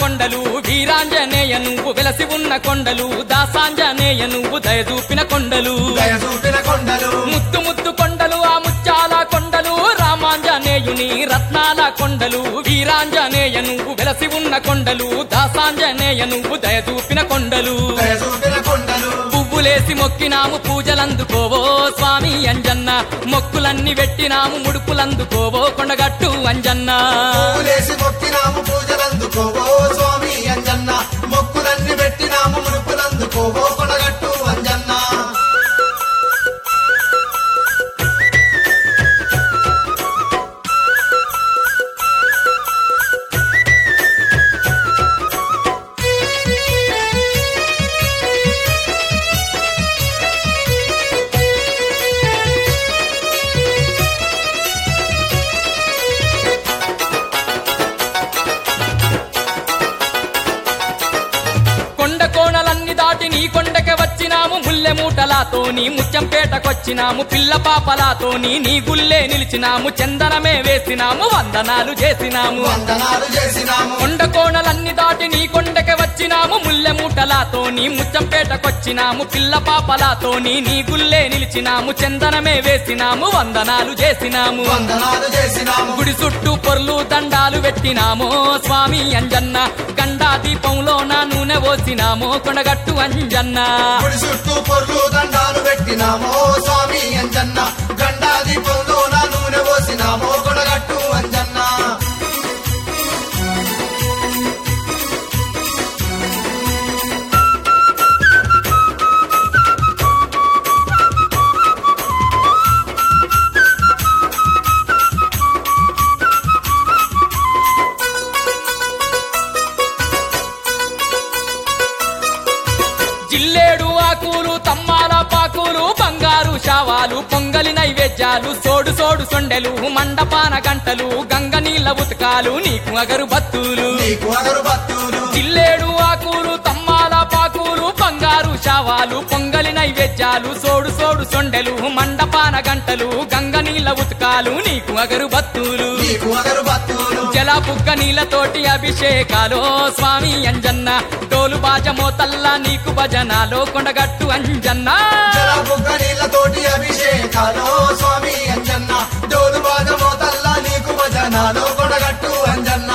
కొండలు వీరాంజనేయ నువ్వు వెలసి ఉన్న కొండలు దాసాంజనేయ నువ్వు దయచూపిన కొండలు దయచూపిన కొండలు ముత్తు ముత్తు కొండలు ఆ ముత్యాల కొండలు రామాంజనేయుని రత్నాల కొండలు వీరాంజనేయ నువ్వు వెలసి ఉన్న కొండలు దాసాంజనేయ నువ్వు దయచూపిన కొండలు దయచూపిన కొండలు పువ్వులేసి మొక్కినాము పూజలందుకోవో స్వామి అంజన్న మొక్కులన్నీ పెట్టినాము ముడుపులందుకోవో కొండగట్టు అంజన్న పూలేసి మొక్కినాము పూజలందుకోవో స్వామి అంజన్న మొక్కులన్నీ పెట్టినాము మునుపులందుకోవో కొనగట్టు అంజన్న కొండ కోణలన్నీ దాటి నీ కొండకి వచ్చినాము ముల్లె మూటలాతోని ముత్యంపేటకొచ్చినాము పిల్ల పాపలాతోని నీ గుల్లే నిలిచినాము చందనమే వేసినాము వందనాలు చేసినాము వందనాలు చేసినాము కొండ కోణలన్నీ దాటి నీ కొండకి వచ్చినాము ముల్లె మూటలాతోని ముచ్చంపేటకొచ్చినాము పిల్ల పాపలాతోని నీ గుల్లే నిలిచినాము చందనమే వేసినాము వందనాలు చేసినాము వందనాలు చేసినాము గుడి చుట్టూ పొర్లు దండాలు పెట్టినామో స్వామి అంజన్న గండా దీపంలో నా నూనె పోసినామో కొండగట్టు అంజన్న గుడి చుట్టూ పొర్లు దండాలు పెట్టినామో స్వామి అంజన్న గండా దీపంలో నా నూనె పోసినామో కొనగట్టు అంజన్న జిల్లేడు ఆకులు తమ్మాల పాకులు బంగారు శావాలు పొంగలి నైవేద్యాలు సోడు సోడు సొండెలు మండపాన గంటలు గంగ నీళ్ళ ఉతకాలు నీకు అగరు బత్తులు నీకు అగరు భక్తులు జిల్లేడు ఆకులు తమ్మాల పాకులు బంగారు శావాలు పొంగలి నైవేద్యాలు సోడు సోడు సొండెలు మండపాన గంటలు గంగ నీళ్ళ ఉతకాలు నీకు అగరు బత్తులు నీకు అగరు భక్తులు జల బుగ్గ నీళ్ళతోటి అభిషేకాలో స్వామి అంజన్న డోలు బాజ మోతల్లా నీకు భజనాలో కొండగట్టు అంజన్న జల బుగ్గ నీళ్ళతోటి అభిషేకాలో స్వామి అంజన్న డోలు బాధమో తల్లా నీకు భజనాలో కొడగట్టు అంజన్న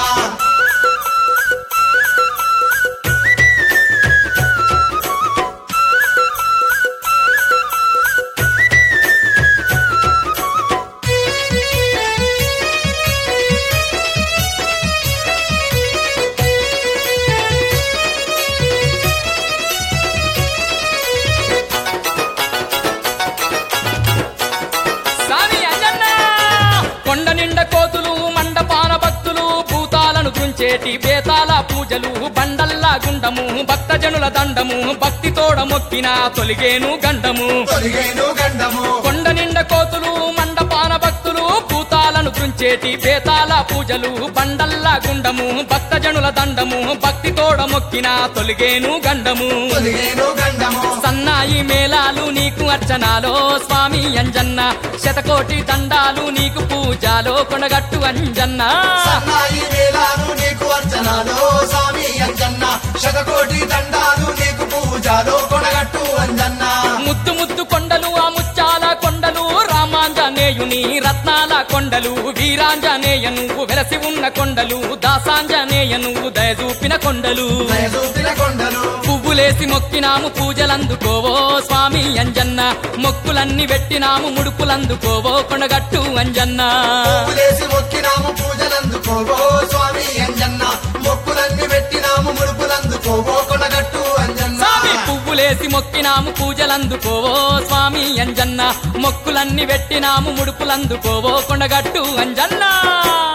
స్వామి అంజన్న కొండ నిండ కోతులు మండపాన భక్తులు భూతాలను గుంచేటి బేతాల పూజలు బండల్లా గుండము భక్తజనుల దండము భక్తి తోడ మొక్కిన తొలిగేను గండము తొలిగేను గండము కొండ నిండ కోతులు మండపాన భక్తులు భూతాలను గుంచేటి బేతాల పూజలు బండల్లా గుండము భక్తజనుల దండము భక్తి తోడ మొక్కిన తొలిగేను గండము తొలిగేను గండము సన్నాయి మేళాలు నీకు అర్చనాలో స్వామి అంజన్న శతకోటి దండాలు నీకు పూజాలో కొనగట్టు అంజన్న సన్నాయి వేలాలు నీకు అర్చనాలో స్వామి అంజన్న శతకోటి దండాలు నీకు పూజలో కొడగట్టు అంజన్న ముద్దు ముద్దు కొండలు ఆ ముత్యాల కొండలు రామాంజనేయుని రత్నాల కొండలు వీరాంజనేయ నువ్వు వెలసి ఉన్న కొండలు దాసాంజనేయ నువ్వు దయచూపిన కొండలు దయచూపిన కొండలు పువ్వులేసి మొక్కినాము పూజలందుకోవో స్వామి అంజన్న మొక్కులన్నీ పెట్టినాము ముడుపులందుకోవో కొండగట్టు అంజన్న పువ్వులేసి మొక్కినాము పూజలందుకోవో స్వామి అంజన్న మొక్కులన్నీ పెట్టినాము ముడుపులందుకోవో కొడగట్టు అంజన్న స్వామి పువ్వులేసి మొక్కినాము పూజలందుకోవో స్వామి అంజన్న మొక్కులన్నీ పెట్టినాము ముడుపులందుకోవో కొండగట్టు అంజన్న